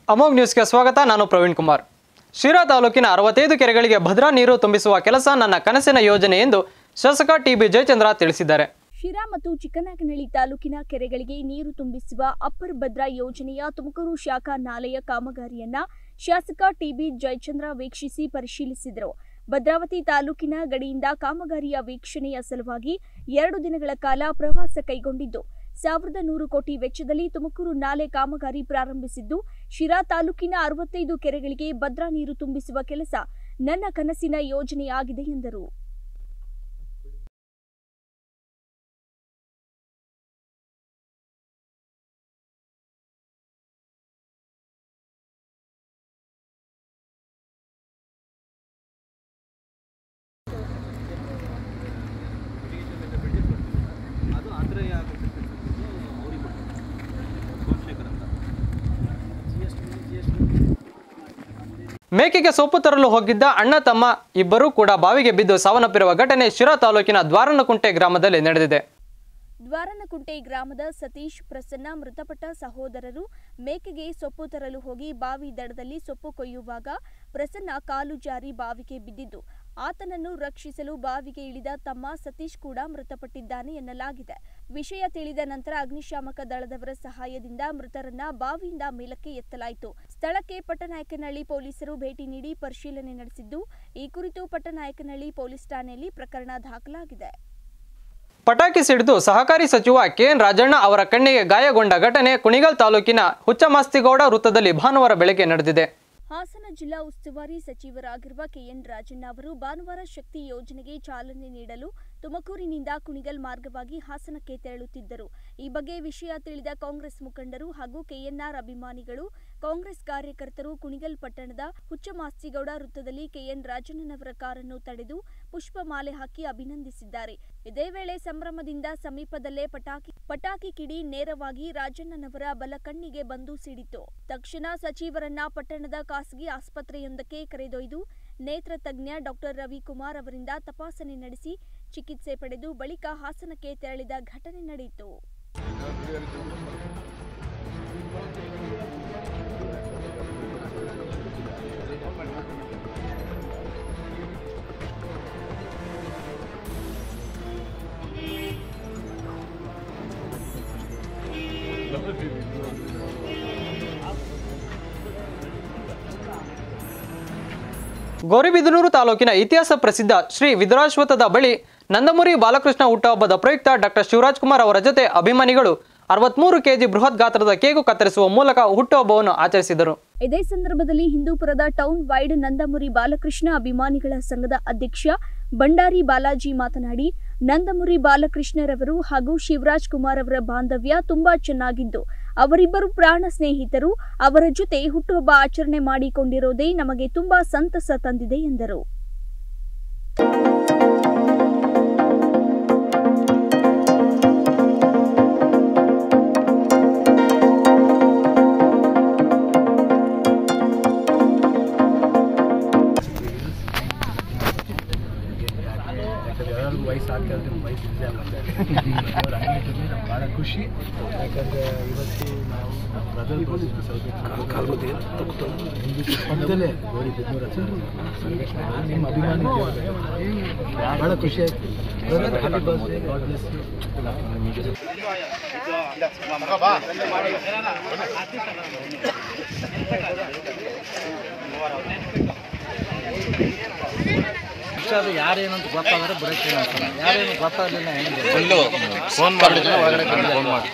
ಅಮೋಘ್ ನ್ಯೂಸ್ಗೆ ಸ್ವಾಗತ ನಾನು ಪ್ರವೀಣ್ ಕುಮಾರ್ ಶಿರಾ ತಾಲೂಕಿನ ಅರವತ್ತೈದು ಕೆರೆಗಳಿಗೆ ಭದ್ರಾ ನೀರು ತುಂಬಿಸುವ ಕೆಲಸ ನನ್ನ ಕನಸಿನ ಯೋಜನೆ ಎಂದು ಶಾಸಕ ಟಿಬಿ ಜಯಚಂದ್ರ ತಿಳಿಸಿದ್ದಾರೆ ಶಿರಾ ಮತ್ತು ಚಿಕ್ಕನಾಯಕನಹಳ್ಳಿ ತಾಲೂಕಿನ ಕೆರೆಗಳಿಗೆ ನೀರು ತುಂಬಿಸುವ ಅಪ್ಪರ್ ಭದ್ರಾ ಯೋಜನೆಯ ತುಮಕೂರು ಶಾಖಾ ನಾಲೆಯ ಕಾಮಗಾರಿಯನ್ನ ಶಾಸಕ ಟಿಬಿ ಜಯಚಂದ್ರ ವೀಕ್ಷಿಸಿ ಪರಿಶೀಲಿಸಿದರು ಭದ್ರಾವತಿ ತಾಲೂಕಿನ ಗಡಿಯಿಂದ ಕಾಮಗಾರಿಯ ವೀಕ್ಷಣೆಯ ಸಲುವಾಗಿ ಎರಡು ದಿನಗಳ ಕಾಲ ಪ್ರವಾಸ ಕೈಗೊಂಡಿದ್ದು ಸಾವಿರದ ನೂರು ಕೋಟಿ ವೆಚ್ಚದಲ್ಲಿ ತುಮಕೂರು ನಾಲೆ ಕಾಮಗಾರಿ ಪ್ರಾರಂಭಿಸಿದ್ದು ಶಿರಾ ತಾಲೂಕಿನ ಅರವತ್ತೈದು ಕೆರೆಗಳಿಗೆ ಭದ್ರಾ ನೀರು ತುಂಬಿಸುವ ಕೆಲಸ ನನ್ನ ಕನಸಿನ ಯೋಜನೆಯಾಗಿದೆ ಎಂದರು ಅದು ಆದರೆ ಅವ್ರಿಗೆ ಸೋಮಶೇಖರ್ ಅಂತ G S T G S T ಮೇಕೆಗೆ ಸೊಪ್ಪು ತರಲು ಹೋಗಿದ್ದ ಅಣ್ಣ ತಮ್ಮ ಇಬ್ಬರೂ ಕೂಡ ಬಾವಿಗೆ ಬಿದ್ದು ಸಾವನ್ನಪ್ಪಿರುವ ಘಟನೆ ಶಿರಾ ತಾಲೂಕಿನ ದ್ವಾರನಕುಂಟೆ ಗ್ರಾಮದಲ್ಲಿ ನಡೆದಿದೆ ದ್ವಾರನಕುಂಟೆ ಗ್ರಾಮದ ಸತೀಶ್ ಪ್ರಸನ್ನ ಮೃತಪಟ್ಟ ಸಹೋದರರು ಮೇಕೆಗೆ ಸೊಪ್ಪು ತರಲು ಹೋಗಿ ಬಾವಿ ದಡದಲ್ಲಿ ಸೊಪ್ಪು ಕೊಯ್ಯುವಾಗ ಪ್ರಸನ್ನ ಕಾಲು ಜಾರಿ ಬಾವಿಗೆ ಬಿದ್ದಿದ್ದು ಆತನನ್ನು ರಕ್ಷಿಸಲು ಬಾವಿಗೆ ಇಳಿದ ತಮ್ಮ ಸತೀಶ್ ಕೂಡ ಮೃತಪಟ್ಟಿದ್ದಾನೆ ಎನ್ನಲಾಗಿದೆ ವಿಷಯ ತಿಳಿದ ನಂತರ ಅಗ್ನಿಶಾಮಕ ದಳದವರ ಸಹಾಯದಿಂದ ಮೃತರನ್ನ ಬಾವಿಯಿಂದ ಮೇಲಕ್ಕೆ ಎತ್ತಲಾಯಿತು ಸ್ಥಳಕ್ಕೆ ಪಟ್ಟನಾಯಕನಹಳ್ಳಿ ಪೊಲೀಸರು ಭೇಟಿ ನೀಡಿ ಪರಿಶೀಲನೆ ನಡೆಸಿದ್ದು ಈ ಕುರಿತು ಪಟ್ಟನಾಯಕನಹಳ್ಳಿ ಪೊಲೀಸ್ ಠಾಣೆಯಲ್ಲಿ ಪ್ರಕರಣ ದಾಖಲಾಗಿದೆ ಪಟಾಕಿ ಸಿಡಿದು ಸಹಕಾರಿ ಸಚಿವ ಕೆಎನ್ ರಾಜಣ್ಣ ಅವರ ಕಣ್ಣಿಗೆ ಗಾಯಗೊಂಡ ಘಟನೆ ಕುಣಿಗಲ್ ತಾಲೂಕಿನ ಹುಚ್ಚಮಾಸ್ತಿಗೌಡ ವೃತ್ತದಲ್ಲಿ ಭಾನುವಾರ ಬೆಳಗ್ಗೆ ನಡೆದಿದೆ ಹಾಸನ ಜಿಲ್ಲಾ ಉಸ್ತುವಾರಿ ಸಚಿವರಾಗಿರುವ ಕೆಎನ್ ರಾಜಣ್ಣ ಅವರು ಭಾನುವಾರ ಶಕ್ತಿ ಯೋಜನೆಗೆ ಚಾಲನೆ ನೀಡಲು ತುಮಕೂರಿನಿಂದ ಕುಣಿಗಲ್ ಮಾರ್ಗವಾಗಿ ಹಾಸನಕ್ಕೆ ತೆರಳುತ್ತಿದ್ದರು ಈ ಬಗ್ಗೆ ವಿಷಯ ತಿಳಿದ ಕಾಂಗ್ರೆಸ್ ಮುಖಂಡರು ಹಾಗೂ ಕೆಎನ್ಆರ್ ಅಭಿಮಾನಿಗಳು ಕಾಂಗ್ರೆಸ್ ಕಾರ್ಯಕರ್ತರು ಕುಣಿಗಲ್ ಪಟ್ಟಣದ ಹುಚ್ಚಮಾಸ್ತಿಗೌಡ ವೃತ್ತದಲ್ಲಿ ಕೆಎನ್ ರಾಜಣ್ಣನವರ ಕಾರನ್ನು ತಡೆದು ಪುಷ್ಪ ಮಾಲೆ ಹಾಕಿ ಅಭಿನಂದಿಸಿದ್ದಾರೆ ಇದೇ ವೇಳೆ ಸಂಭ್ರಮದಿಂದ ಸಮೀಪದಲ್ಲೇ ಪಟಾಕಿ ಪಟಾಕಿ ಕಿಡಿ ನೇರವಾಗಿ ರಾಜಣ್ಣನವರ ಬಲ ಕಣ್ಣಿಗೆ ಬಂದು ಸಿಡಿತು ತಕ್ಷಣ ಸಚಿವರನ್ನ ಪಟ್ಟಣದ ಖಾಸಗಿ ಆಸ್ಪತ್ರೆಯೊಂದಕ್ಕೆ ಕರೆದೊಯ್ದು ನೇತ್ರ ತಜ್ಞ ಡಾಕ್ಟರ್ ರವಿಕುಮಾರ್ ಅವರಿಂದ ತಪಾಸಣೆ ನಡೆಸಿ ಚಿಕಿತ್ಸೆ ಪಡೆದು ಬಳಿಕ ಹಾಸನಕ್ಕೆ ತೆರಳಿದ ಘಟನೆ ನಡೆಯಿತು ಗೌರಿಬಿದನೂರು ತಾಲೂಕಿನ ಇತಿಹಾಸ ಪ್ರಸಿದ್ಧ ಶ್ರೀ ವಿದುರಾಶ್ವತ್ಥದ ಬಳಿ ನಂದಮುರಿ ಬಾಲಕೃಷ್ಣ ಹುಟ್ಟುಹಬ್ಬದ ಪ್ರಯುಕ್ತ ಡಾಕ್ಟರ್ ಶಿವರಾಜ್ ಕುಮಾರ್ ಅವರ ಜೊತೆ ಅಭಿಮಾನಿಗಳು ಅರವತ್ಮೂರು ಕೆಜಿ ಬೃಹತ್ ಗಾತ್ರದ ಕೇಕು ಕತ್ತರಿಸುವ ಮೂಲಕ ಹುಟ್ಟುಹಬ್ಬವನ್ನು ಆಚರಿಸಿದರು ಇದೇ ಸಂದರ್ಭದಲ್ಲಿ ಹಿಂದೂಪುರದ ಟೌನ್ ವೈಡ್ ನಂದಮುರಿ ಬಾಲಕೃಷ್ಣ ಅಭಿಮಾನಿಗಳ ಸಂಘದ ಅಧ್ಯಕ್ಷ ಬಂಡಾರಿ ಬಾಲಾಜಿ ಮಾತನಾಡಿ ನಂದಮುರಿ ಬಾಲಕೃಷ್ಣರವರು ಹಾಗೂ ಶಿವರಾಜ್ ಕುಮಾರ್ ಅವರ ಬಾಂಧವ್ಯ ತುಂಬಾ ಚೆನ್ನಾಗಿದ್ದು ಅವರಿಬ್ಬರು ಪ್ರಾಣ ಸ್ನೇಹಿತರು ಅವರ ಜೊತೆ ಹುಟ್ಟುಹಬ್ಬ ಆಚರಣೆ ಮಾಡಿಕೊಂಡಿರೋದೇ ನಮಗೆ ತುಂಬಾ ಸಂತಸ ತಂದಿದೆ ಎಂದರು ಯಾಕಂದ್ರೆ ಎಲ್ಲರಿಗೂ ವಯಸ್ಸು ಆಗ್ತಾ ಇದ್ರೆ ವಯಸ್ಸು ಇದೆ ಅವ್ರ ಹಂಗಿಟ್ಟಿದ್ರೆ ನಮ್ಗೆ ಭಾಳ ಖುಷಿ ಯಾಕಂದರೆ ಇವತ್ತು ನಾವು ನಮ್ಮ ಬ್ರದರ್ ಪಕ್ಕದಲ್ಲೇ ಗೌರಿ ಬಿದ್ದೂರ ಹತ್ರ ನಿಮ್ಮ ಅಭಿಮಾನಿ ಭಾಳ ಖುಷಿ ಆಯ್ತು brother happy birthday God bless you ಅದು ಯಾರೇನಂತ ಗೊತ್ತಾದ್ರೆ ಬರೋಕ್ಕೆ ಯಾರೇನು ಗೊತ್ತಾಗಲಿಲ್ಲ ಹೆಂಗೆ ಫುಲ್ಲು ಫೋನ್ ಮಾಡಿದ್ರೆ ಒಳಗಡೆ ಫೋನ್ ಮಾಡಿ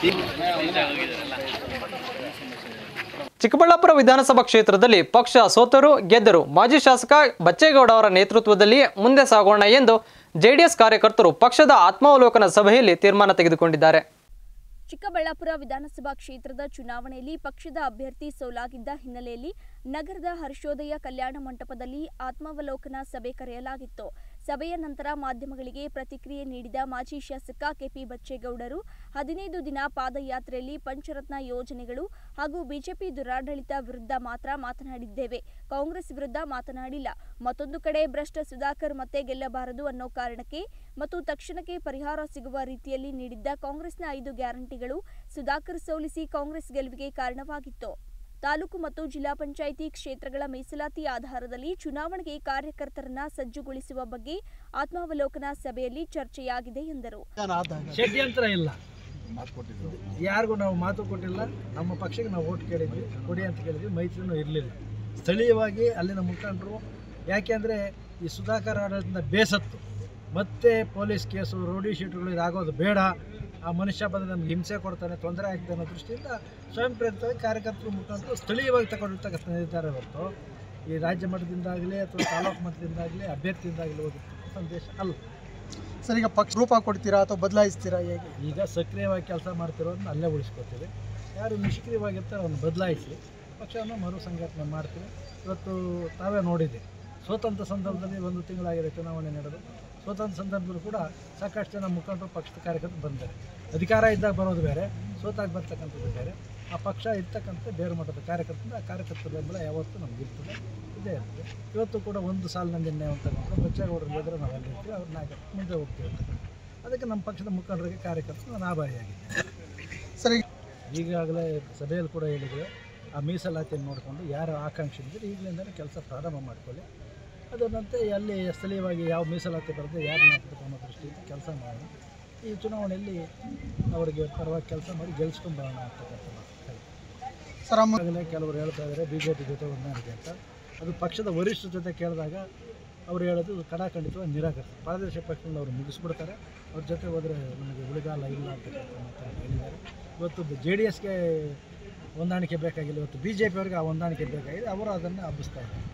ಚಿಕ್ಕಬಳ್ಳಾಪುರ ವಿಧಾನಸಭಾ ಕ್ಷೇತ್ರದಲ್ಲಿ ಪಕ್ಷ ಸೋತರು ಗೆದ್ದರು ಮಾಜಿ ಶಾಸಕ ಬಚ್ಚೇಗೌಡ ಅವರ ನೇತೃತ್ವದಲ್ಲಿ ಮುಂದೆ ಸಾಗೋಣ ಎಂದು ಜೆಡಿಎಸ್ ಕಾರ್ಯಕರ್ತರು ಪಕ್ಷದ ಆತ್ಮಾವಲೋಕನ ಸಭೆಯಲ್ಲಿ ತೀರ್ಮಾನ ತೆಗೆದುಕೊಂಡಿದ್ದಾರೆ ಚಿಕ್ಕಬಳ್ಳಾಪುರ ವಿಧಾನಸಭಾ ಕ್ಷೇತ್ರದ ಚುನಾವಣೆಯಲ್ಲಿ ಪಕ್ಷದ ಅಭ್ಯರ್ಥಿ ಸೋಲಾಗಿದ್ದ ಹಿನ್ನೆಲೆಯಲ್ಲಿ ನಗರದ ಹರ್ಷೋದಯ ಕಲ್ಯಾಣ ಮಂಟಪದಲ್ಲಿ ಆತ್ಮಾವಲೋಕನ ಸಭೆ ಕರೆಯಲಾಗಿತ್ತು ಸಭೆಯ ನಂತರ ಮಾಧ್ಯಮಗಳಿಗೆ ಪ್ರತಿಕ್ರಿಯೆ ನೀಡಿದ ಮಾಜಿ ಶಾಸಕ ಕೆಪಿ ಬಚ್ಚೇಗೌಡರು ಹದಿನೈದು ದಿನ ಪಾದಯಾತ್ರೆಯಲ್ಲಿ ಪಂಚರತ್ನ ಯೋಜನೆಗಳು ಹಾಗೂ ಬಿಜೆಪಿ ದುರಾಡಳಿತ ವಿರುದ್ಧ ಮಾತ್ರ ಮಾತನಾಡಿದ್ದೇವೆ ಕಾಂಗ್ರೆಸ್ ವಿರುದ್ಧ ಮಾತನಾಡಿಲ್ಲ ಮತ್ತೊಂದು ಕಡೆ ಭ್ರಷ್ಟ ಸುಧಾಕರ್ ಮತ್ತೆ ಗೆಲ್ಲಬಾರದು ಅನ್ನೋ ಕಾರಣಕ್ಕೆ ಮತ್ತು ತಕ್ಷಣಕ್ಕೆ ಪರಿಹಾರ ಸಿಗುವ ರೀತಿಯಲ್ಲಿ ನೀಡಿದ್ದ ಕಾಂಗ್ರೆಸ್ನ ಐದು ಗ್ಯಾರಂಟಿಗಳು ಸುಧಾಕರ್ ಸೋಲಿಸಿ ಕಾಂಗ್ರೆಸ್ ಗೆಲುವಿಗೆ ಕಾರಣವಾಗಿತ್ತು ತಾಲೂಕು ಮತ್ತು ಜಿಲ್ಲಾ ಪಂಚಾಯಿತಿ ಕ್ಷೇತ್ರಗಳ ಮೀಸಲಾತಿ ಆಧಾರದಲ್ಲಿ ಚುನಾವಣೆಗೆ ಕಾರ್ಯಕರ್ತರನ್ನ ಸಜ್ಜುಗೊಳಿಸುವ ಬಗ್ಗೆ ಆತ್ಮಾವಲೋಕನ ಸಭೆಯಲ್ಲಿ ಚರ್ಚೆಯಾಗಿದೆ ಎಂದರು ಷಡ್ಯಂತ್ರ ಇಲ್ಲ ಯಾರಿಗೂ ನಾವು ಮಾತು ಕೊಟ್ಟಿಲ್ಲ ನಮ್ಮ ಪಕ್ಷಕ್ಕೆ ನಾವು ಓಟ್ ಕೇಳಿದ್ವಿ ಕೊಡಿ ಅಂತ ಕೇಳಿದ್ವಿ ಮೈತ್ರಿನೂ ಇರಲಿಲ್ಲ ಸ್ಥಳೀಯವಾಗಿ ಅಲ್ಲಿನ ಮುಖಂಡರು ಯಾಕೆಂದರೆ ಈ ಸುಧಾಕರ್ ಆಡಳಿತದಿಂದ ಬೇಸತ್ತು ಮತ್ತೆ ಪೊಲೀಸ್ ಕೇಸು ರೌಡಿ ಶೀಟ್ಗಳು ಇದಾಗೋದು ಬೇಡ ಆ ಮನುಷ್ಯ ಬಂದು ನಮ್ಗೆ ಹಿಂಸೆ ಕೊಡ್ತಾನೆ ತೊಂದರೆ ಆಗ್ತದೆ ಅನ್ನೋ ದೃಷ್ಟಿಯಿಂದ ಸ್ವಯಂ ಪ್ರೇರಿತವಾಗಿ ಕಾರ್ಯಕರ್ತರು ಮುಖಂಡರು ಸ್ಥಳೀಯವಾಗಿ ತಗೊಂಡಿರ್ತಕ್ಕಂಥ ನಿರ್ಧಾರ ಹೊರತು ಈ ರಾಜ್ಯ ಮಟ್ಟದಿಂದಾಗಲಿ ಅಥವಾ ತಾಲೂಕು ಮಟ್ಟದಿಂದಾಗಲಿ ಅಭ್ಯರ್ಥಿಯಿಂದಾಗಲಿ ಹೋಗಿರ್ತಕ್ಕಂಥ ಸಂದೇಶ ಅಲ್ಲ ಸರ್ ಈಗ ಪಕ್ಷ ರೂಪ ಕೊಡ್ತೀರಾ ಅಥವಾ ಬದಲಾಯಿಸ್ತೀರಾ ಹೇಗೆ ಈಗ ಸಕ್ರಿಯವಾಗಿ ಕೆಲಸ ಮಾಡ್ತಿರೋದನ್ನ ಅಲ್ಲೇ ಉಳಿಸ್ಕೊತೀವಿ ಯಾರು ನಿಷ್ಕ್ರಿಯವಾಗಿರ್ತಾರೆ ಅವ್ರನ್ನ ಬದಲಾಯಿಸಿ ಪಕ್ಷವನ್ನು ಮರು ಸಂಘಟನೆ ಮಾಡ್ತೀವಿ ಇವತ್ತು ತಾವೇ ನೋಡಿದ್ದೀವಿ ಸ್ವತಂತ್ರ ಸಂದರ್ಭದಲ್ಲಿ ಒಂದು ತಿಂಗಳಾಗಿದೆ ಚುನಾವಣೆ ನಡೆದು ಸ್ವತಂತ್ರ ಸಂದರ್ಭದಲ್ಲೂ ಕೂಡ ಸಾಕಷ್ಟು ಜನ ಮುಖಂಡರು ಪಕ್ಷದ ಕಾರ್ಯಕರ್ತರು ಬಂದ್ದಾರೆ ಅಧಿಕಾರ ಇದ್ದಾಗ ಬರೋದು ಬೇರೆ ಸೋತಾಗ ಬರ್ತಕ್ಕಂಥದ್ದು ಬೇರೆ ಆ ಪಕ್ಷ ಇರ್ತಕ್ಕಂಥ ಬೇರೆ ಮಟ್ಟದ ಕಾರ್ಯಕರ್ತರು ಆ ಕಾರ್ಯಕರ್ತರ ಬೆಂಬಲ ಯಾವತ್ತೂ ನಮ್ಗೆ ಇರ್ತದೆ ಇದೇ ಇರ್ತದೆ ಇವತ್ತು ಕೂಡ ಒಂದು ಸಾಲಿನಲ್ಲಿ ನಿರ್ಣಯ ಅಂತಕ್ಕಂಥ ಬಚ್ಚೇಗೌಡರು ಇದ್ದರೆ ನಾವು ಅಲ್ಲಿರ್ತೀವಿ ಅವ್ರ ನಾಯಕ ಮುಂದೆ ಹೋಗ್ತೀವಿ ಅಂತಕ್ಕಂಥ ಅದಕ್ಕೆ ನಮ್ಮ ಪಕ್ಷದ ಮುಖಂಡರಿಗೆ ಕಾರ್ಯಕರ್ತರು ನಾನು ಆಭಾರಿಯಾಗಿದ್ದೆ ಸರ್ ಈಗ ಈಗಾಗಲೇ ಸಭೆಯಲ್ಲಿ ಕೂಡ ಹೇಳಿದರೆ ಆ ಮೀಸಲಾತಿಯನ್ನು ನೋಡಿಕೊಂಡು ಯಾರು ಆಕಾಂಕ್ಷಿ ಇದ್ದರೆ ಈಗಲಿಂದಲೇ ಕೆಲಸ ಪ್ರಾರಂಭ ಮಾಡ್ಕೊಳ್ಳಿ ಅದರಂತೆ ಅಲ್ಲಿ ಸ್ಥಳೀಯವಾಗಿ ಯಾವ ಮೀಸಲಾತಿ ಬರದೆ ಯಾರನ್ನ ಹಾಕಬೇಕು ಅನ್ನೋ ದೃಷ್ಟಿಯಿಂದ ಕೆಲಸ ಮಾಡೋಣ ಈ ಚುನಾವಣೆಯಲ್ಲಿ ಅವರಿಗೆ ಪರವಾಗಿ ಕೆಲಸ ಮಾಡಿ ಗೆಲ್ಸ್ಕೊಂಬರೋಣ ಅಂತಕ್ಕಂಥ ಮಾತು ಹೇಳ್ತೀನಿ. ಸರ್ ಅಮ್ಮ ಈಗಾಗಲೇ ಕೆಲವರು ಹೇಳ್ತಾ ಇದ್ದಾರೆ ಬಿ ಜೆ ಪಿ ಜೊತೆ ಹೊಂದಾಣಿಕೆ ಅಂತ ಅದು ಪಕ್ಷದ ವರಿಷ್ಠರ ಜೊತೆ ಕೇಳಿದಾಗ ಅವ್ರು ಹೇಳೋದು ಕಡಾಖಂಡಿತವಾಗಿ ನಿರಾಕರಿಸ್ತಾರೆ ಪ್ರಾದೇಶಿಕ ಪಕ್ಷದಿಂದ ಅವರು ಮುಗಿಸ್ಬಿಡ್ತಾರೆ ಅವ್ರ ಜೊತೆ ಹೋದರೆ ನಮಗೆ ಉಳಿಗಾಲ ಇಲ್ಲ ಅಂತಕ್ಕಂಥ ಮಾತನ್ನು ಹೇಳಿದ್ದಾರೆ ಇವತ್ತು ಜೆ ಡಿ ಎಸ್ಗೆ ಹೊಂದಾಣಿಕೆ ಬೇಕಾಗಿಲ್ಲ ಇವತ್ತು ಬಿ ಜೆ ಪಿಯವ್ರಿಗೆ ಆ ಹೊಂದಾಣಿಕೆ ಬೇಕಾಗಿದೆ ಅವರು ಅದನ್ನು ಹಬ್ಬಿಸ್ತಾ ಇದ್ದಾರೆ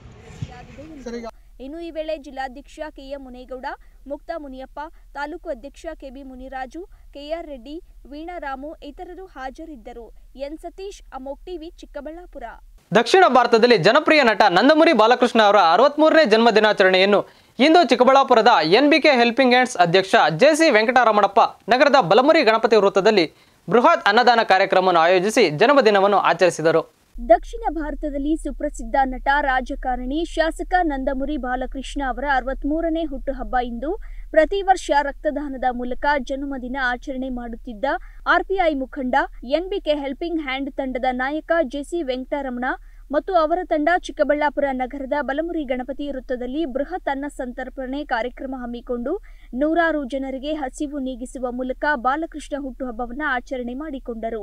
ಸರ್ ಈಗ ಇನ್ನು ಈ ವೇಳೆ ಜಿಲ್ಲಾಧ್ಯಕ್ಷ ಕೆಎಂ ಮುನೇಗೌಡ ಮುಕ್ತಾ ಮುನಿಯಪ್ಪ ತಾಲೂಕು ಅಧ್ಯಕ್ಷ ಕೆಬಿ ಮುನಿರಾಜು ಕೆಆರ್ ರೆಡ್ಡಿ ವೀಣಾರಾಮು ಇತರರು ಹಾಜರಿದ್ದರು ಎನ್ ಸತೀಶ್ ಅಮೋಕ್ ಟಿವಿ ಚಿಕ್ಕಬಳ್ಳಾಪುರ ದಕ್ಷಿಣ ಭಾರತದಲ್ಲಿ ಜನಪ್ರಿಯ ನಟ ನಂದಮುರಿ ಬಾಲಕೃಷ್ಣ ಅವರ ಅರವತ್ಮೂರನೇ ಜನ್ಮ ದಿನಾಚರಣೆಯನ್ನು ಇಂದು ಚಿಕ್ಕಬಳ್ಳಾಪುರದ ಎನ್ಬಿಕೆ ಹೆಲ್ಪಿಂಗ್ ಹ್ಯಾಂಡ್ಸ್ ಅಧ್ಯಕ್ಷ ಜೆಸಿ ವೆಂಕಟರಮಣಪ್ಪ ನಗರದ ಬಲಮುರಿ ಗಣಪತಿ ವೃತ್ತದಲ್ಲಿ ಬೃಹತ್ ಅನ್ನದಾನ ಕಾರ್ಯಕ್ರಮವನ್ನು ಆಯೋಜಿಸಿ ಜನ್ಮದಿನವನ್ನು ಆಚರಿಸಿದರು ದಕ್ಷಿಣ ಭಾರತದಲ್ಲಿ ಸುಪ್ರಸಿದ್ಧ ನಟ ರಾಜಕಾರಣಿ ಶಾಸಕ ನಂದಮುರಿ ಬಾಲಕೃಷ್ಣ ಅವರ ಅರವತ್ಮೂರನೇ ಹುಟ್ಟುಹಬ್ಬ ಇಂದು ಪ್ರತಿ ವರ್ಷ ರಕ್ತದಾನದ ಮೂಲಕ ಜನ್ಮದಿನ ಆಚರಣೆ ಮಾಡುತ್ತಿದ್ದ ಆರ್ಪಿಐ ಮುಖಂಡ ಎನ್ಬಿಕೆ ಹೆಲ್ಪಿಂಗ್ ಹ್ಯಾಂಡ್ ತಂಡದ ನಾಯಕ ಜೆಸಿ ವೆಂಕಟರಮಣ ಮತ್ತು ಅವರ ತಂಡ ಚಿಕ್ಕಬಳ್ಳಾಪುರ ನಗರದ ಬಲಮುರಿ ಗಣಪತಿ ವೃತ್ತದಲ್ಲಿ ಬೃಹತ್ ಅನ್ನ ಸಂತರ್ಪಣೆ ಕಾರ್ಯಕ್ರಮ ಹಮ್ಮಿಕೊಂಡು ನೂರಾರು ಜನರಿಗೆ ಹಸಿವು ನೀಗಿಸುವ ಮೂಲಕ ಬಾಲಕೃಷ್ಣ ಹುಟ್ಟುಹಬ್ಬವನ್ನು ಆಚರಣೆ ಮಾಡಿಕೊಂಡರು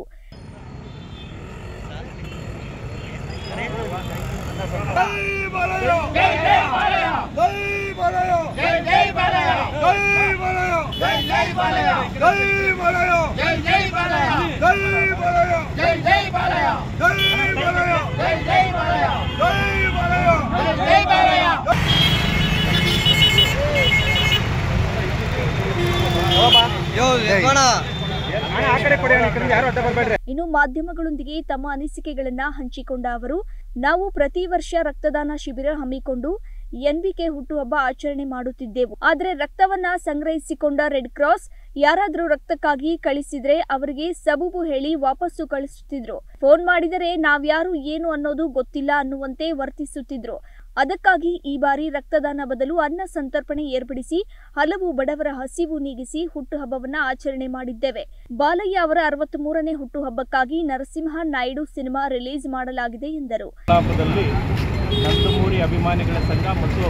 ಇನ್ನು ಮಾಧ್ಯಮಗಳೊಂದಿಗೆ ತಮ್ಮ ಅನಿಸಿಕೆಗಳನ್ನ ಹಂಚಿಕೊಂಡ ಅವರು ನಾವು ಪ್ರತಿ ವರ್ಷ ರಕ್ತದಾನ ಶಿಬಿರ ಹಮ್ಮಿಕೊಂಡು ಎನ್ಬಿಕೆ ಹುಟ್ಟುಹಬ್ಬ ಆಚರಣೆ ಮಾಡುತ್ತಿದ್ದೆವು ಆದರೆ ರಕ್ತವನ್ನ ಸಂಗ್ರಹಿಸಿಕೊಂಡ ರೆಡ್ ಕ್ರಾಸ್ ಯಾರಾದ್ರೂ ರಕ್ತಕ್ಕಾಗಿ ಕಳಿಸಿದ್ರೆ ಅವರಿಗೆ ಸಬೂಬು ಹೇಳಿ ವಾಪಸ್ಸು ಕಳಿಸುತ್ತಿದ್ರು ಫೋನ್ ಮಾಡಿದರೆ ನಾವ್ಯಾರು ಏನು ಅನ್ನೋದು ಗೊತ್ತಿಲ್ಲ ಅನ್ನುವಂತೆ ವರ್ತಿಸುತ್ತಿದ್ರು ಅದಕ್ಕಾಗಿ ಈ ಬಾರಿ ರಕ್ತದಾನ ಬದಲು ಅನ್ನ ಸಂತರ್ಪಣೆ ಏರ್ಪಡಿಸಿ ಹಲವು ಬಡವರ ಹಸಿವು ನೀಗಿಸಿ ಹುಟ್ಟುಹಬ್ಬವನ್ನ ಆಚರಣೆ ಮಾಡಿದ್ದೇವೆ ಬಾಲಯ್ಯ ಅವರ ಅರವತ್ತ್ ಮೂರನೇ ಹುಟ್ಟುಹಬ್ಬಕ್ಕಾಗಿ ನರಸಿಂಹ ನಾಯ್ಡು ಸಿನಿಮಾ ರಿಲೀಸ್ ಮಾಡಲಾಗಿದೆ ಎಂದರು ಕಲಾಪದಲ್ಲಿ ನಂದಮೂರಿ ಅಭಿಮಾನಿಗಳ ಸಂಘ ಮತ್ತು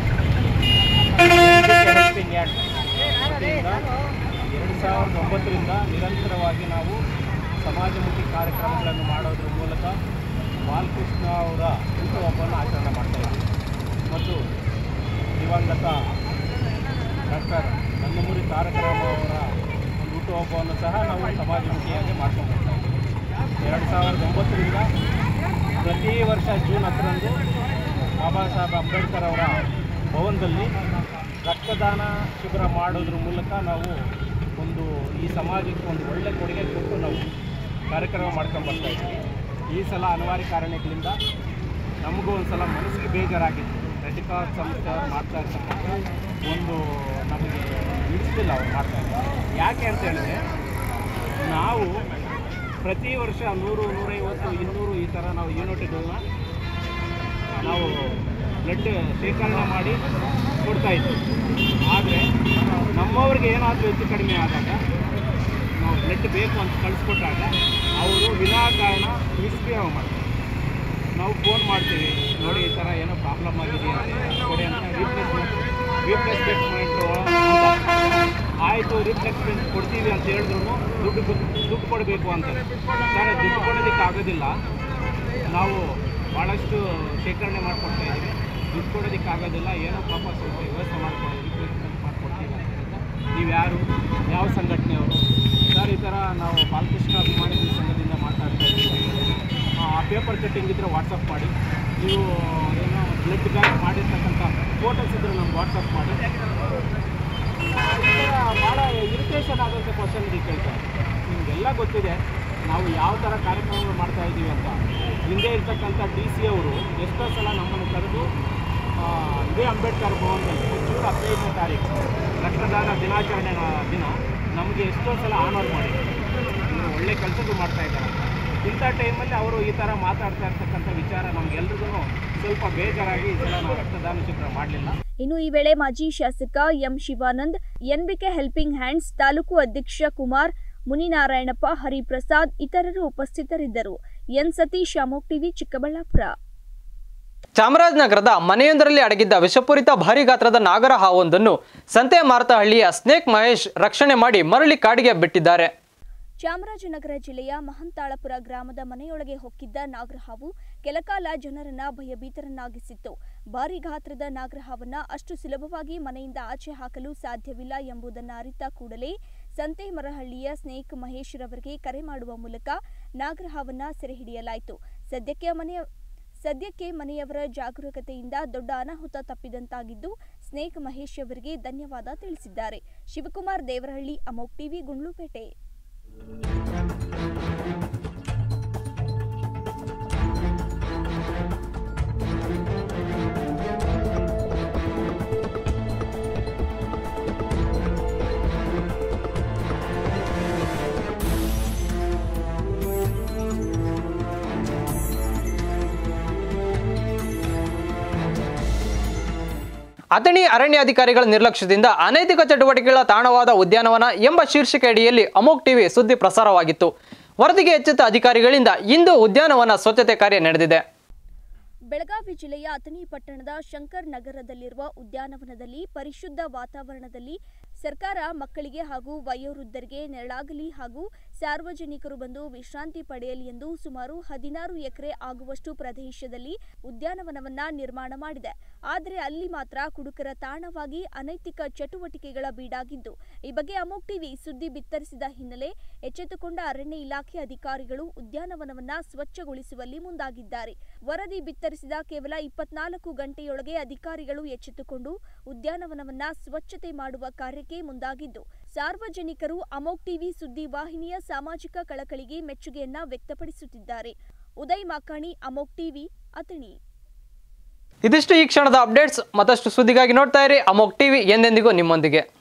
ಹೆಲ್ಪಿಂಗ್ ಹ್ಯಾಂಡ್ ವತಿಯಿಂದ ಎರಡು ಸಾವಿರದ ಒಂಬತ್ತರಿಂದ ನಿರಂತರವಾಗಿ ನಾವು ಸಮಾಜಮುಖಿ ಕಾರ್ಯಕ್ರಮಗಳನ್ನು ಮಾಡೋದ್ರ ಮೂಲಕ ಬಾಲಕೃಷ್ಣ ಅವರ ಹುಟ್ಟುಹಬ್ಬವನ್ನು ಆಚರಣೆ ಮಾಡ್ತಾ ಇದ್ದೀವಿ ಮತ್ತು ದಿವಂಗತ ಡಾಕ್ಟರ್ ನಂದಮೂರಿ ತಾರಕ ರಾಮ ಅವರ ಒಂದು ಹುಟ್ಟುಹಬ್ಬವನ್ನು ಸಹ ನಾವು ಸಮಾಜಮುಖಿಯಾಗಿ ಮಾಡ್ಕೊಂಡು ಬರ್ತಾ ಇದ್ದೀವಿ ಎರಡು ಸಾವಿರದ ಒಂಬತ್ತರಿಂದ ಪ್ರತಿ ವರ್ಷ ಜೂನ್ ಹತ್ತರಂದು ಬಾಬಾ ಸಾಹೇಬ್ ಅಂಬೇಡ್ಕರ್ ಅವರ ಭವನದಲ್ಲಿ ರಕ್ತದಾನ ಶಿಬಿರ ಮಾಡೋದ್ರ ಮೂಲಕ ನಾವು ಒಂದು ಈ ಸಮಾಜಕ್ಕೆ ಒಂದು ಒಳ್ಳೆ ಕೊಡುಗೆ ಕೊಟ್ಟು ನಾವು ಕಾರ್ಯಕ್ರಮ ಮಾಡ್ಕೊಂಡು ಬರ್ತಾ ಇದ್ದೀವಿ ಈ ಸಲ ಅನಿವಾರ್ಯ ಕಾರಣಗಳಿಂದ ನಮಗೂ ಒಂದು ಸಲ ಮನಸ್ಸಿಗೆ ಬೇಜಾರಾಗಿತ್ತು ರೆಡ್ ಕ್ರಾಸ್ ಸಂಸ್ಥೆ ಅವ್ರು ಮಾಡ್ತಾ ಇರ್ತಕ್ಕಂಥ ಒಂದು ನಮಗೆ ಹಿಡಿಸ್ತಿಲ್ಲ ಅವ್ರು ಮಾಡ್ತಾ ಇದ್ದಾರೆ ಯಾಕೆ ಅಂತ ಹೇಳಿದ್ರೆ ನಾವು ಪ್ರತಿ ವರ್ಷ ನೂರು ನೂರೈವತ್ತು ಇನ್ನೂರು ಈ ಥರ ನಾವು ಯೂನಿಟ್ಗಳನ್ನ ನಾವು ಬ್ಲಡ್ ಶೇಖರಣೆ ಮಾಡಿ ಕೊಡ್ತಾ ಇದ್ವಿ ಆದರೆ ನಮ್ಮವ್ರಿಗೆ ಏನಾದರೂ ಹೆಚ್ಚು ಕಡಿಮೆ ಆದಾಗ ನಾವು ಬ್ಲಡ್ ಬೇಕು ಅಂತ ಕಳಿಸ್ಕೊಟ್ಟಾಗ ಅವರು ವಿನಾಕಾರಣ ನಿಷ್ಕ್ರಿಯ ಮಾಡ್ತಾರೆ ನಾವು ಫೋನ್ ಮಾಡ್ತೀವಿ ನೋಡಿ ಈ ಥರ ಏನೋ ಪ್ರಾಬ್ಲಮ್ ಆಗಿದೆ ಅಂತ ಕೊಡಿ ಅಂತ ರೀಪ್ಲೇಸ್ಮೆಂಟ್ ರೀಪ್ಲೇಸ್ಮೆಂಟ್ ಆಯಿತು ರೀಪ್ಲೇಸ್ಮೆಂಟ್ ಕೊಡ್ತೀವಿ ಅಂತ ಹೇಳಿದ್ರು ದುಡ್ಡು ಕೊಡ್- ದುಡ್ಡು ಕೊಡಬೇಕು ಅಂತ ಸರ್ ದುಡ್ಡು ಕೊಡೋದಕ್ಕೆ ಆಗೋದಿಲ್ಲ ನಾವು ಭಾಳಷ್ಟು ಶೇಖರಣೆ ಮಾಡಿಕೊಡ್ತಾ ಇದ್ದೀವಿ ದುಡ್ಡು ಕೊಡೋದಕ್ಕೆ ಆಗೋದಿಲ್ಲ ಏನೋ ಪಾಪ ಸ್ವಲ್ಪ ವ್ಯವಸ್ಥೆ ಮಾಡ್ಕೊಂಡು ರೀಪ್ಲೇಸ್ಮೆಂಟ್ ಮಾಡಿಕೊಡ್ತೀವಿ ಅಂತ ಹೇಳಿದ್ರೆ ನೀವು ಯಾರು ಯಾವ ಸಂಘಟನೆಯವರು ಸರ್ ಈ ಥರ ನಾವು ಬಾಲಕೃಷ್ಣ ಅಭಿಮಾನಿ ಸಂಘದಿಂದ ಮಾತಾಡ್ತಾ ಇದ್ದೀವಿ ಆ ಪೇಪರ್ ಕಟ್ಟಿಂಗ್ ಇದ್ದರೆ ವಾಟ್ಸಪ್ ಮಾಡಿ ನೀವು ಏನೋ ಬ್ಲಡ್ ಬ್ಯಾಂಕ್ ಮಾಡಿರ್ತಕ್ಕಂಥ ಫೋಟೋಸ್ ಇದ್ದರೆ ನಮ್ಗೆ ವಾಟ್ಸಪ್ ಮಾಡಿ ಈ ಥರ ಭಾಳ ಇರಿಟೇಷನ್ ಆಗೋಂಥ ಕ್ವಶನ್ ಕೇಳ್ತಾರೆ ನಿಮಗೆಲ್ಲ ಗೊತ್ತಿದೆ ನಾವು ಯಾವ ಥರ ಕಾರ್ಯಕ್ರಮಗಳು ಮಾಡ್ತಾ ಇದ್ದೀವಿ ಅಂತ ಹಿಂದೆ ಇರ್ತಕ್ಕಂಥ ಡಿ ಸಿ ಅವರು ಎಷ್ಟೋ ಸಲ ನಮ್ಮನ್ನು ಕರೆದು ಆ, ಇದೇ ಅಂಬೇಡ್ಕರ್ ಭವನದಲ್ಲಿ ಜೂನ್ ಹದಿನೈದನೇ ತಾರೀಕು ರಕ್ತದಾನ ದಿನಾಚರಣೆ ದಿನ ನಮಗೆ ಎಷ್ಟೋ ಸಲ ಆನರ್ ಮಾಡಿದ್ದಾರೆ ಇವರು ಒಳ್ಳೆ ಕೆಲಸಗಳು ಮಾಡ್ತಾ ಇದ್ದಾರೆ ಇಂಥ ಟೈಮಲ್ಲಿ ಅವರು ಈ ಥರ ಮಾತಾಡ್ತಾ ಇರ್ತಕ್ಕಂಥ ವಿಚಾರ ನಮಗೆಲ್ರಿಗೂ ಸ್ವಲ್ಪ ಬೇಜಾರಾಗಿ ಈ ಸಲ ನಾವು ರಕ್ತದಾನ ಶಿಬಿರ ಮಾಡಲಿಲ್ಲ ಇನ್ನು ಈ ವೇಳೆ ಮಾಜಿ ಶಾಸಕ M Shivanand NBK helping hands ತಾಲೂಕು ಅಧ್ಯಕ್ಷ ಕುಮಾರ್ ಮುನಿನಾರಾಯಣಪ್ಪ ಹರಿಪ್ರಸಾದ್ ಇತರರು ಉಪಸ್ಥಿತರಿದ್ದರು ಎನ್ ಸತೀಶ್ ಅಮೋಕ್ ಟಿವಿ ಚಿಕ್ಕಬಳ್ಳಾಪುರ ಚಾಮರಾಜನಗರದ ಮನೆಯೊಂದರಲ್ಲಿ ಅಡಗಿದ್ದ ವಿಷಪೂರಿತ ಭಾರಿ ಗಾತ್ರದ ನಾಗರ ಹಾವೊಂದನ್ನು ಸಂತೆ ಮಾರತಹಳ್ಳಿಯ ಸ್ನೇಕ್ ಮಹೇಶ್ ರಕ್ಷಣೆ ಮಾಡಿ ಮರಳಿ ಕಾಡಿಗೆ ಬಿಟ್ಟಿದ್ದಾರೆ ಚಾಮರಾಜನಗರ ಜಿಲ್ಲೆಯ ಮಹಂತಾಳಪುರ ಗ್ರಾಮದ ಮನೆಯೊಳಗೆ ಹೊಕ್ಕಿದ್ದ ನಾಗರಹಾವು ಕೆಲಕಾಲ ಜನರನ್ನ ಭಯಭೀತರನ್ನಾಗಿಸಿತ್ತು ಭಾರಿ ಗಾತ್ರದ ನಾಗರಹಾವನ್ನ ಅಷ್ಟು ಸುಲಭವಾಗಿ ಮನೆಯಿಂದ ಆಚೆ ಹಾಕಲು ಸಾಧ್ಯವಿಲ್ಲ ಎಂಬುದನ್ನ ಅರಿತ ಕೂಡಲೇ ಸಂತೆ ಮರಹಳ್ಳಿಯ ಸ್ನೇಕ್ ಮಹೇಶ್ ರವರಿಗೆ ಕರೆ ಮಾಡುವ ಮೂಲಕ ನಾಗರಹಾವನ್ನ ಸೆರೆ ಹಿಡಿಯಲಾಯಿತು ಸದ್ಯಕ್ಕೆ ಮನೆಯ ಸದ್ಯಕ್ಕೆ ಮನೆಯವರ ಜಾಗರೂಕತೆಯಿಂದ ದೊಡ್ಡ ಅನಾಹುತ ತಪ್ಪಿದಂತಾಗಿದ್ದು ಸ್ನೇಕ್ ಮಹೇಶ್ ಅವರಿಗೆ ಧನ್ಯವಾದ ತಿಳಿಸಿದ್ದಾರೆ ಶಿವಕುಮಾರ್ ದೇವರಹಳ್ಳಿ ಅಮೋಕ್ ಟಿವಿ ಗುಂಡ್ಲುಪೇಟೆ ಅಥಣಿ ಅರಣ್ಯಾಧಿಕಾರಿಗಳ ನಿರ್ಲಕ್ಷ್ಯದಿಂದ ಅನೈತಿಕ ಚಟುವಟಿಕೆಗಳ ತಾಣವಾದ ಉದ್ಯಾನವನ ಎಂಬ ಶೀರ್ಷಿಕೆ ಅಡಿಯಲ್ಲಿ ಅಮೋಕ್ ಟಿವಿ ಸುದ್ದಿ ಪ್ರಸಾರವಾಗಿತ್ತು ವರದಿಗೆ ಎಚ್ಚೆತ್ತ ಅಧಿಕಾರಿಗಳಿಂದ ಇಂದು ಉದ್ಯಾನವನ ಸ್ವಚ್ಛತೆ ಕಾರ್ಯ ನಡೆದಿದೆ ಬೆಳಗಾವಿ ಜಿಲ್ಲೆಯ ಅಥಣಿ ಪಟ್ಟಣದ ಶಂಕರ್ ನಗರದಲ್ಲಿರುವ ಉದ್ಯಾನವನದಲ್ಲಿ ಪರಿಶುದ್ಧ ವಾತಾವರಣದಲ್ಲಿ ಸರ್ಕಾರ ಮಕ್ಕಳಿಗೆ ಹಾಗೂ ವಯೋವೃದ್ಧರಿಗೆ ನೆರಳಾಗಲಿ ಹಾಗೂ ಸಾರ್ವಜನಿಕರು ಬಂದು ವಿಶ್ರಾಂತಿ ಪಡೆಯಲಿ ಎಂದು ಸುಮಾರು ಹದಿನಾರು ಎಕರೆ ಆಗುವಷ್ಟು ಪ್ರದೇಶದಲ್ಲಿ ಉದ್ಯಾನವನವನ್ನ ನಿರ್ಮಾಣ ಮಾಡಿದೆ ಆದರೆ ಅಲ್ಲಿ ಮಾತ್ರ ಕುಡುಕರ ತಾಣವಾಗಿ ಅನೈತಿಕ ಚಟುವಟಿಕೆಗಳ ಬೀಡಾಗಿದ್ದು ಈ ಬಗ್ಗೆ ಅಮೋಕ್ ಟಿವಿ ಸುದ್ದಿ ಬಿತ್ತರಿಸಿದ ಹಿನ್ನೆಲೆ ಎಚ್ಚೆತ್ತುಕೊಂಡ ಅರಣ್ಯ ಇಲಾಖೆ ಅಧಿಕಾರಿಗಳು ಉದ್ಯಾನವನವನ್ನ ಸ್ವಚ್ಛಗೊಳಿಸುವಲ್ಲಿ ಮುಂದಾಗಿದ್ದಾರೆ ವರದಿ ಬಿತ್ತರಿಸಿದ ಕೇವಲ ಇಪ್ಪತ್ನಾಲ್ಕು ಗಂಟೆಯೊಳಗೆ ಅಧಿಕಾರಿಗಳು ಎಚ್ಚೆತ್ತುಕೊಂಡು ಉದ್ಯಾನವನವನ್ನ ಸ್ವಚ್ಛತೆ ಮಾಡುವ ಕಾರ್ಯಕ್ಕೆ ಮುಂದಾಗಿದ್ದು ಸಾರ್ವಜನಿಕರು ಅಮೋಕ್ ಟಿವಿ ಸುದ್ದಿ ವಾಹಿನಿಯ ಸಾಮಾಜಿಕ ಕಳಕಳಿಗೆ ಮೆಚ್ಚುಗೆಯನ್ನ ವ್ಯಕ್ತಪಡಿಸುತ್ತಿದ್ದಾರೆ ಉದಯ್ ಮಾಕಾಣಿ ಅಮೋಕ್ ಟಿವಿ ಅಥಣಿ ಇದಿಷ್ಟು ಈ ಕ್ಷಣದ ಅಪ್ಡೇಟ್ಸ್ ಮತ್ತಷ್ಟು ಸುದ್ದಿಗಾಗಿ ನೋಡ್ತಾ ಇರಿ ಅಮೋಕ್ ಟಿವಿ ಎಂದೆಂದಿಗೂ ನಿಮ್ಮೊಂದಿಗೆ